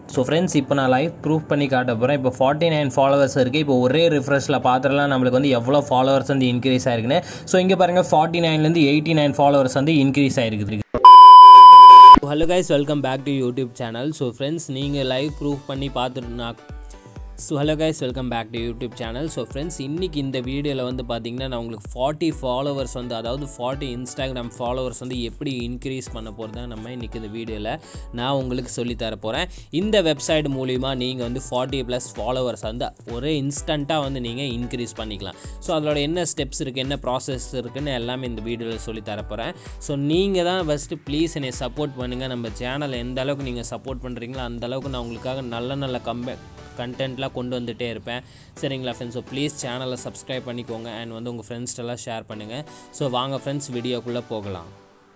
so friends இப்போ நான் live proof பண்ணி காட்ட போகிறேன் இப்போ ஃபார்ட்டி நைன் ஃபாலோவர்ஸ் இருக்குது இப்போ ஒரே ரிஃப்ரெஷில் பார்த்துலாம் நம்மளுக்கு வந்து எவ்வளோ ஃபாலோவர்ஸ் வந்து இன்க்ரீஸ் ஆயிருக்குன்னு ஸோ இங்கே பாருங்கள் ஃபார்ட்டி நைன்லேருந்து எயிட்டி நைன் ஃபாலோவர்ஸ் வந்து இன்க்ரீஸ் ஆயிருக்குது hello guys welcome back to YouTube channel so friends நீங்கள் லைவ் ப்ரூஃப் பண்ணி பார்த்துட்டு so hello guys welcome back to YouTube channel so friends இன்றைக்கி இந்த வீடியோவில் வந்து பார்த்தீங்கன்னா நான் உங்களுக்கு ஃபார்ட்டி ஃபாலோவர்ஸ் வந்து அதாவது ஃபார்ட்டி இன்ஸ்டாகிராம் ஃபாலோவர்ஸ் வந்து எப்படி இன்க்ரீஸ் பண்ண போகிறது நம்ம இன்றைக்கி இந்த வீடியோவில் நான் உங்களுக்கு சொல்லித்தர போகிறேன் இந்த வெப்சைட் மூலிமா நீங்கள் வந்து ஃபார்ட்டி ப்ளஸ் ஃபாலோவர்ஸ் வந்து ஒரே இன்ஸ்டண்ட்டாக வந்து நீங்கள் இன்க்ரீஸ் பண்ணிக்கலாம் ஸோ அதோட என்ன ஸ்டெப்ஸ் இருக்குது என்ன ப்ராசஸ் இருக்குன்னு எல்லாமே இந்த வீடியோவில் சொல்லி தர போகிறேன் ஸோ நீங்கள் தான் ஃபஸ்ட்டு ப்ளீஸ் என்னை சப்போர்ட் பண்ணுங்கள் நம்ம சேனலை எந்த அளவுக்கு நீங்கள் சப்போர்ட் பண்ணுறீங்களோ அந்த அளவுக்கு நான் உங்களுக்காக நல்ல நல்ல கம்பே கண்டென்ட்லாம் கொண்டு வந்துகிட்டே இருப்பேன் சரிங்களா ஃப்ரெண்ட்ஸ் ஸோ ப்ளீஸ் சேனலை சப்ஸ்கிரைப் பண்ணிக்கோங்க அண்ட் வந்து உங்கள் ஃப்ரெண்ட்ஸ்டெல்லாம் ஷேர் பண்ணுங்கள் ஸோ வாங்க ஃப்ரெண்ட்ஸ் வீடியோக்குள்ளே போகலாம்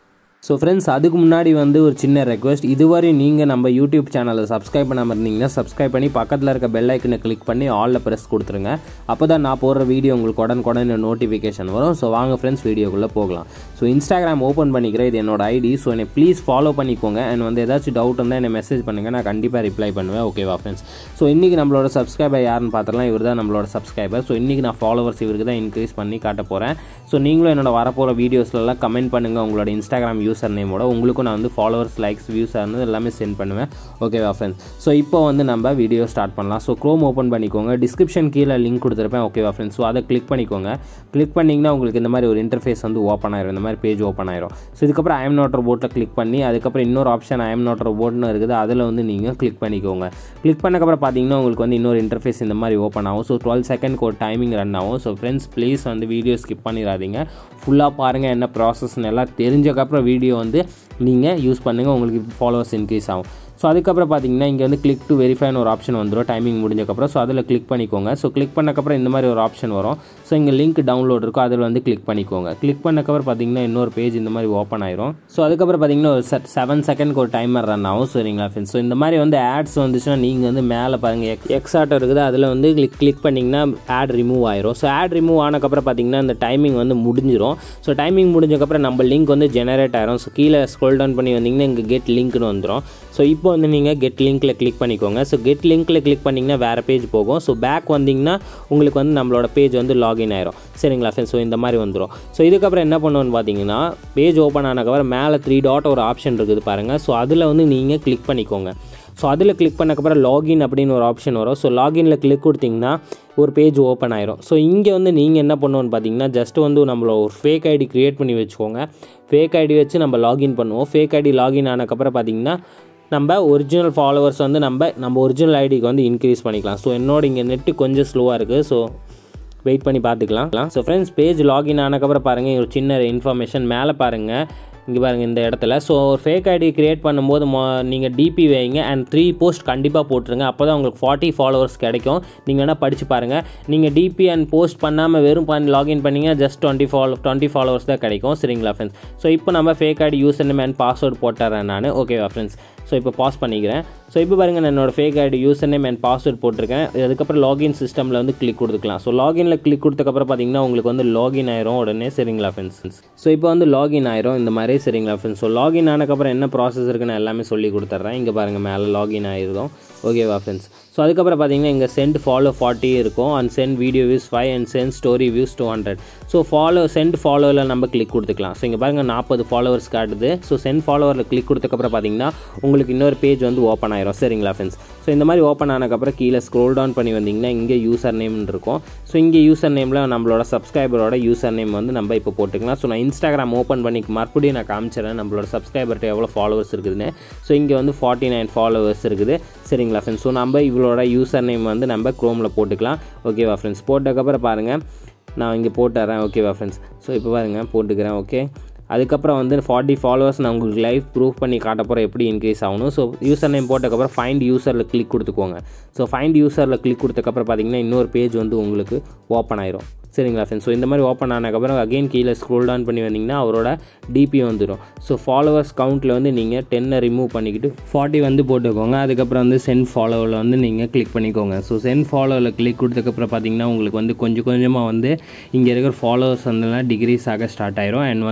ஸோ ஃப்ரெண்ட்ஸ் அதுக்கு முன்னாடி வந்து ஒரு சின்ன ரெக்வஸ்ட் இதுவரை நீங்கள் நம்ம யூடியூப் சேனலை சப்ஸ்கிரைப் பண்ணாமல் இருந்தீங்கன்னா சப்ஸ்கிரைப் பண்ணி பக்கத்தில் இருக்க பெல் ஐக்கனை கிளிக் பண்ணி ஆலில் ப்ரெஸ் கொடுத்துருங்க அப்போ தான் நான் போடுற வீடியோ உங்களுக்கு உடனுக்குடனே நோட்டிஃபிகேஷன் வரும் ஸோ வாங்க ஃப்ரெண்ட்ஸ் வீடியோக்குள்ளே போகலாம் ஸோ இன்ஸ்டாகிராம் ஓப்பன் பண்ணிக்கிறேன் இது என்னோட ஐடி ஸோ என்னை ப்ளீஸ் ஃபாலோ பண்ணிக்கோங்க அண்ட் வந்து ஏதாச்சும் டவுட் இருந்தால் என்னை மெசேஜ் பண்ணுங்கள் நான் கண்டிப்பாக ரிப்ளை பண்ணுவேன் ஓகேவா ஃப்ரெண்ட்ஸ் ஸோ இன்றைக்கி நம்மளோட சப்ஸ்கிரைபர் யாருன்னு பார்த்துலாம் இவர் தான் நம்மளோட சப்ஸ்கிரைபர் ஸோ இன்றைக்கி நான் ஃபாலோவர்ஸ் இவருக்கு தான் இன்க்ரீஸ் பண்ணி காட்ட போகிறேன் ஸோ நீங்களும் என்னோட வரப்போகிற வீடியோஸ்லாம் கமெண்ட் பண்ணுங்கள் உங்களோட இன்ஸ்டாகிராம் யூசர் நேமோட உங்களுக்கும் நான் வந்து ஃபாலோவர்ஸ் லைக்ஸ் வியூஸ் ஆனது எல்லாமே சென்ட் பண்ணுவேன் ஓகேவா ஃப்ரெண்ட்ஸ் ஸோ இப்போ வந்து நம்ம வீடியோ ஸ்டார்ட் பண்ணலாம் ஸோ க்ரோம் ஓப்பன் பண்ணிக்கோங்க டிஸ்கிரிப்ஷன் கீழே லிங்க் கொடுத்துருப்பேன் ஓகேவா ஃப்ரெண்ட்ஸ் ஸோ அதை கிளிக் பண்ணிக்கோங்க கிளிக் பண்ணிங்கன்னா உங்களுக்கு இந்த மாதிரி ஒரு இன்டர்ஃபேஸ் வந்து ஓப்பன் ஆயிரும் இந்த மாதிரி பேஜ் ஓப்பன் ஆயிரும் ஸோ இதுக்கப்புறம் ஐஎம் நோட்டர் போட்டில் கிளிக் பண்ணி அதுக்கப்புறம் இன்னொரு ஆப்ஷன் ஐஎம் நோட்டர் போட்னு இருக்குது அதில் வந்து நீங்கள் கிளிக் பண்ணிக்கோங்க கிளிக் பண்ணக்கப்புறம் பார்த்தீங்கன்னா உங்களுக்கு வந்து இன்னொரு இன்டர்ஃபேஸ் இந்த மாதிரி ஓப்பன் ஆகும் ஸோ டுவெல் செகண்ட்க்கு ஒரு டைமிங் ரன் ஆகும் ஸோ ஃப்ரெண்ட்ஸ் ப்ளீஸ் வந்து வீடியோ ஸ்கிப் பண்ணிடாதீங்க ஃபுல்லாக பாருங்கள் என்ன ப்ராசஸ்ன்னு எல்லாம் தெரிஞ்சக்கப்புறம் வீடியோ வந்து நீங்கள் யூஸ் பண்ணுங்கள் உங்களுக்கு ஃபாலோவர்ஸ் இன்க்ரீஸ் ஆகும் ஸோ அதுக்கப்புறம் பார்த்தீங்கன்னா இங்கே வந்து கிளிக் டு வெரிஃபைன்னு ஒரு ஆப்ஷன் வந்துடும் டைமிங் முடிஞ்சக்கப்புறம் ஸோ அதில் கிளிக் பண்ணிக்கோங்க ஸோ கிளிக் பண்ணக்கப்புறம் இந்த மாதிரி ஒரு ஆப்ஷன் வரும் ஸோ இங்கே லிங்க் டவுன்லோட் இருக்கும் அதில் வந்து கிளிக் பண்ணிக்கோங்க கிளிக் பண்ணக்கப்புறம் பார்த்தீங்கன்னா இன்னொரு பேஜ் இந்த மாதிரி ஓப்பன் ஆயிரும் ஸோ அதுக்கப்புறம் பார்த்தீங்கன்னா ஒரு செவன் செகண்ட்க்கு ஒரு டைமர் ரன் ஆகும் சரிங்களா ஃப்ரெண்ட்ஸ் ஸோ இந்த மாதிரி வந்து ஆட்ஸ் வந்துச்சுன்னா நீங்கள் வந்து மேலே பாருங்கள் எக் எக்ஸாட்டோ இருக்குது அதில் வந்து கிளிக் கிளிக் பண்ணிங்கன்னா ஆட் ரிமூவ் ஆயிரும் ஸோ ஆட் ரிமூவ் ஆனக்கப்புறம் பார்த்தீங்கன்னா இந்த டைமிங் வந்து முடிஞ்சிரும் ஸோ டைமிங் முடிஞ்சக்கப்புறம் நம்ம லிங்க் வந்து ஜெனரேட் ஆயிரும் ஸோ கீழே ஸ்க்ரோல் டவுன் பண்ணி வந்தீங்கன்னா இங்கே கெட் லிங்க்னு வந்துடும் ஸோ இப்போ வந்து நீங்கள் கெட் லிங்க்கில் கிளிக் பண்ணிக்கோங்க ஸோ கெட் லிங்க்கில் கிளிக் பண்ணிங்கன்னா வேறு பேஜ் போகும் ஸோ பேக் வந்தீங்கன்னா உங்களுக்கு வந்து நம்மளோட பேஜ் வந்து லாகின் ஆயிரும் சரிங்களா ஃப்ரெண்ட்ஸ் ஸோ இந்த மாதிரி வந்துடும் ஸோ இதுக்கப்புறம் என்ன பண்ணுவோன்னு பார்த்தீங்கன்னா பேஜ் ஓப்பன் ஆனக்கப்புறம் மேலே த்ரீ டாட் ஒரு ஆப்ஷன் இருக்குது பாருங்கள் ஸோ அதில் வந்து நீங்கள் கிளிக் பண்ணிக்கோங்க ஸோ அதில் கிளிக் பண்ணக்கப்புறம் லாகின் அப்படின்னு ஒரு ஆப்ஷன் வரும் ஸோ லாகினில் கிளிக் கொடுத்தீங்கன்னா ஒரு பேஜ் ஓப்பன் ஆயிரும் ஸோ இங்கே வந்து நீங்கள் என்ன பண்ணுவோன்னு பார்த்தீங்கன்னா ஜஸ்ட் வந்து நம்மள ஒரு ஃபேக் ஐடி க்ரியேட் பண்ணி வச்சுக்கோங்க ஃபேக் ஐடி வச்சு நம்ம லாகின் பண்ணுவோம் ஃபேக் ஐடி லாகின் ஆனக்கப்புறம் பார்த்தீங்கன்னா நம்ம ஒரிஜினல் ஃபாலோவர்ஸ் வந்து நம்ம நம்ம ஒரிஜினல் ஐடிக்கு வந்து இன்க்ரீஸ் பண்ணிக்கலாம் ஸோ என்னோட இங்கே நெட்டு கொஞ்சம் ஸ்லோவாக இருக்குது ஸோ வெயிட் பண்ணி பார்த்துக்கலாம் ஸோ ஃப்ரெண்ட்ஸ் பேஜ் லாகின் ஆனக்கப்புறம் பாருங்கள் ஒரு சின்ன இன்ஃபர்மேஷன் மேலே பாருங்கள் இங்கே பாருங்கள் இந்த இடத்துல ஸோ ஒரு ஃபேக் ஐடி க்ரியேட் பண்ணும்போது மொ நீங்கள் டிபி வைங்க அண்ட் த்ரீ போஸ்ட் கண்டிப்பாக போட்டுருங்க அப்போ தான் உங்களுக்கு ஃபார்ட்டி ஃபாலோவர்ஸ் கிடைக்கும் நீங்கள் வேணால் படித்து பாருங்கள் நீங்கள் டிபி அண்ட் போஸ்ட் பண்ணாமல் வெறும் பண்ணி லாகின் பண்ணிங்க just twenty follow twenty followers தான் கிடைக்கும் சரிங்களா ஃப்ரெண்ட்ஸ் ஸோ இப்போ நம்ம fake ID user name and password போட்டுறேன் நான் ஓகேவா ஃப்ரெண்ட்ஸ் ஸோ இப்போ பாஸ் பண்ணிக்கிறேன் ஸோ இப்போ பாருங்கள் நான் என்னோடய fake ID user name and password போட்டிருக்கேன் அதுக்கப்புறம் லாகின் சிஸ்டமில் வந்து கிளிக் கொடுத்துக்கலாம் ஸோ லாகினில் கிளிக் கொடுத்தக்கப்புறம் பார்த்தீங்கன்னா உங்களுக்கு வந்து லாகின் ஆயிரும் உடனே சரிங்களா ஃப்ரெண்ட்ஸ் ஸோ இப்போ வந்து லாகின் ஆயிரும் இந்த மாதிரி சரிங்களா ஃப்ரெண்ட்ஸ் ஸோ லாகின் ஆனக்கப்புறம் என்ன ப்ராசஸ் இருக்குன்னு எல்லாமே சொல்லி கொடுத்துட்றேன் இங்கே பாருங்கள் மேலே லாகின் ஆயிருக்கும் ஓகேவா ஃப்ரெண்ட்ஸ் ஸோ அதுக்கப்புறம் பார்த்தீங்கன்னா இங்கே சென்ட் ஃபாலோ ஃபார்ட்டி இருக்கும் and send video views five and send story views two hundred so follow send ஃபாலோவில் நம்ம கிளிக் கொடுத்துக்கலாம் ஸோ இங்கே பாருங்கள் நாற்பது ஃபாலோவர்ஸ் காட்டுது ஸோ சென்ட் ஃபாலோவரில் கிளிக் கொடுத்தக்கப்புறம் பார்த்தீங்கன்னா உங்களுக்கு இன்னொரு பேஜ் வந்து ஓப்பன் ஆயிரும் சரிங்களா ஃப்ரெண்ட்ஸ் ஸோ இந்த மாதிரி ஓப்பன் ஆனக்கப்புறம் கீழே ஸ்க்ரோல் டவுன் பண்ணி வந்தீங்கன்னா இங்கே யூசர் நேம்னு இருக்கும் ஸோ இங்கே யூசர் நேமில் நம்மளோட சப்ஸ்கிரைபரோட யூசர் நேம் வந்து நம்ம இப்போ போட்டுக்கலாம் ஸோ நான் இன்ஸ்டாகிராம் ஓப்பன் பண்ணி மறுபடியும் நான் காமிச்சிடறேன் நம்மளோட சப்ஸ்கிரைபர்கிட்ட எவ்வளோ ஃபாலோவர்ஸ் இருக்குதுன்னு ஸோ இங்கே வந்து ஃபார்ட்டி நைன் ஃபாலோவர்ஸ் இருக்குது சரிங்களா ஃப்ரெண்ட்ஸ் ஸோ நம்ம இவளோட யூசர் நேம் வந்து நம்ம க்ரோமில் போட்டுக்கலாம் ஓகேவா ஃப்ரெண்ட்ஸ் போட்டதுக்கப்புறம் பாருங்கள் நான் இங்கே போட்டுறேன் ஓகேவா ஃப்ரெண்ட்ஸ் ஸோ இப்போ பாருங்கள் போட்டுக்கிறேன் ஓகே அதுக்கப்புறம் வந்து ஃபார்ட்டி ஃபாலோவர்ஸ் நான் உங்களுக்கு லைவ் ப்ரூஃப் பண்ணி காட்ட போகிறேன் எப்படி இன்க்ரீஸ் ஆகணும் ஸோ யூசர் நேம் போட்டதுக்கப்புறம் ஃபைண்ட் யூசரில் கிளிக் கொடுத்துக்கோங்க ஸோ ஃபைண்ட் யூசரில் கிளிக் கொடுத்தக்கப்புறம் பார்த்தீங்கன்னா இன்னொரு பேஜ் வந்து உங்களுக்கு ஓப்பன் ஆயிரும் சரிங்களா ஃப்ரெண்ட்ஸ் ஸோ இந்த மாதிரி ஓப்பன் ஆனதுக்கப்புறம் அகைன் கீழே ஸ்க்ரோல் டவுன் பண்ணி வந்தீங்கன்னா அவரோட டிபி வந்துடும் ஸோ ஃபாலோவர்ஸ் கவுண்ட்டில் வந்து நீங்கள் டென்னை ரிமூவ் பண்ணிக்கிட்டு ஃபார்ட்டி வந்து போட்டுக்கோங்க அதுக்கப்புறம் வந்து சென்ட் ஃபாலோவில் வந்து நீங்கள் கிளிக் பண்ணிக்கோங்க ஸோ சென்ட் ஃபாலோவில் கிளிக் கொடுத்ததுக்கப்புறம் பார்த்தீங்கன்னா உங்களுக்கு வந்து கொஞ்சம் கொஞ்சமாக வந்து இங்கே இருக்கிற ஃபாலோவர்ஸ் வந்து டிகிரீஸ் ஆக ஸ்டார்ட் ஆயிரும் அண்ட் வந்து பார்த்தீங்கன்னா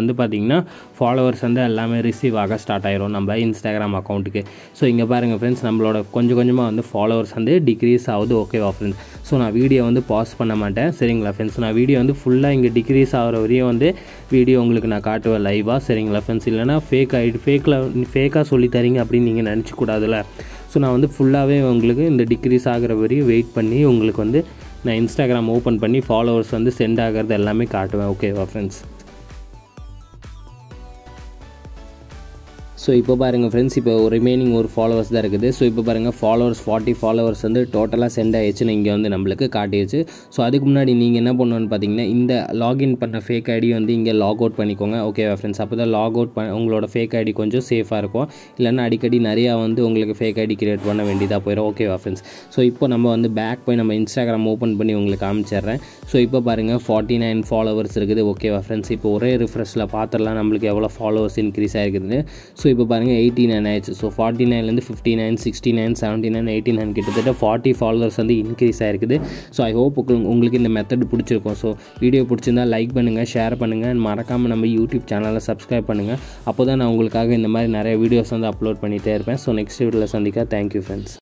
பண்ணிங்கன்னா ஃபாலோவர்ஸ் வந்து எல்லாமே ரிசீவ் ஆக ஸ்டார்ட் ஆயிரும் நம்ம இன்ஸ்டாகிராம் அக்கௌண்ட்டுக்கு ஸோ இங்கே பாருங்கள் ஃப்ரெண்ட்ஸ் நம்மளோட கொஞ்சம் கொஞ்சமாக வந்து ஃபாலோவர்ஸ் வந்து டிக்ரீஸ் ஆகுது ஓகேவா ஃப்ரெண்ட்ஸ் ஸோ நான் வீடியோ வந்து பாஸ் பண்ண மாட்டேன் சரிங்களா ஃப்ரெண்ட்ஸ் நான் வீடியோ வந்து ஃபுல்லாக இங்கே டிக்ரீஸ் ஆகிற வரையும் வந்து வீடியோ உங்களுக்கு நான் காட்டுவேன் லைவாக சரிங்களா ஃப்ரெண்ட்ஸ் இல்லைனா ஃபேக் ஆகிட்டு ஃபேக்கில் ஃபேக்காக சொல்லி தரீங்க அப்படின்னு நீங்கள் நினச்சிக்கூடாதுல்ல ஸோ நான் வந்து ஃபுல்லாகவே உங்களுக்கு இந்த டிக்ரீஸ் ஆகிற வரையும் வெயிட் பண்ணி உங்களுக்கு வந்து நான் இன்ஸ்டாகிராம் ஓப்பன் பண்ணி ஃபாலோவர்ஸ் வந்து சென்ட் ஆகிறது எல்லாமே காட்டுவேன் ஓகேவா ஃப்ரெண்ட்ஸ் ஸோ இப்போ பாருங்கள் ஃப்ரெண்ட்ஸ் இப்போ ரிமைனிங் ஒரு ஃபாலோவர்ஸ் தான் இருக்குது ஸோ இப்போ பாருங்கள் ஃபாலோவர்ஸ் ஃபார்ட்டி ஃபாலோவர்ஸ் வந்து டோட்டலாக சென்ட் ஆயிடுச்சுன்னு இங்கே வந்து நம்மளுக்கு காட்டிடுச்சு ஸோ அதுக்கு முன்னாடி நீங்கள் என்ன பண்ணணும்னு பார்த்தீங்கன்னா இந்த லாகின் பண்ண ஃபேக் ஐடி வந்து இங்கே லாக் அவுட் பண்ணிக்கோங்க ஓகேவா ஃப்ரெண்ட்ஸ் அப்போ தான் லாக் அவுட் பண்ண உங்களோட ஃபேக் ஐடி கொஞ்சம் சேஃபாக இருக்கும் இல்லைன்னா அடிக்கடி நிறையா வந்து உங்களுக்கு ஃபேக் ஐடி கிரியேட் பண்ண வேண்டியதாக போயிடும் ஓகேவா ஃப்ரெண்ட்ஸ் ஸோ இப்போ நம்ம வந்து பேக் போய் நம்ம இன்ஸ்டாகிராம் ஓப்பன் பண்ணி உங்களுக்கு காமிச்சிடுறேன் ஸோ இப்போ பாருங்கள் ஃபார்ட்டி நைன் ஃபாலோவர்ஸ் இருக்குது ஓகேவா ஃப்ரெண்ட்ஸ் இப்போ ஒரே ரிஃப்ரெஷில் பார்த்துடலாம் நம்மளுக்கு எவ்வளோ ஃபாலோவர்ஸ் இன்க்ரீஸ் ஆகிருக்குது ஸோ இப்போ பாருங்கள் எயிட்டி நைன் ஆயிடுச்சு ஸோ ஃபார்ட்டி நைன்லேருந்து fifty nine sixty nine seventy nine eighty nine கிட்டத்தட்ட ஃபார்ட்டி ஃபாலோவர்ஸ் வந்து இன்க்ரீஸ் ஆயிருக்குது ஸோ ஐ ஹோப் உங்களுக்கு இந்த மெத்தட் பிடிச்சிருக்கும் ஸோ வீடியோ பிடிச்சிருந்தா லைக் பண்ணுங்கள் ஷேர் பண்ணுங்கள் மறக்காமல் நம்ம யூடியூப் சேனலை சப்ஸ்கிரைப் பண்ணுங்கள் அப்போ தான் நான் உங்களுக்காக இந்த மாதிரி நிறைய வீடியோஸ் வந்து அப்லோட் பண்ணிகிட்டே இருப்பேன் ஸோ நெக்ஸ்ட் வீடியோவில் சந்திக்க தேங்க்யூ ஃப்ரெண்ட்ஸ்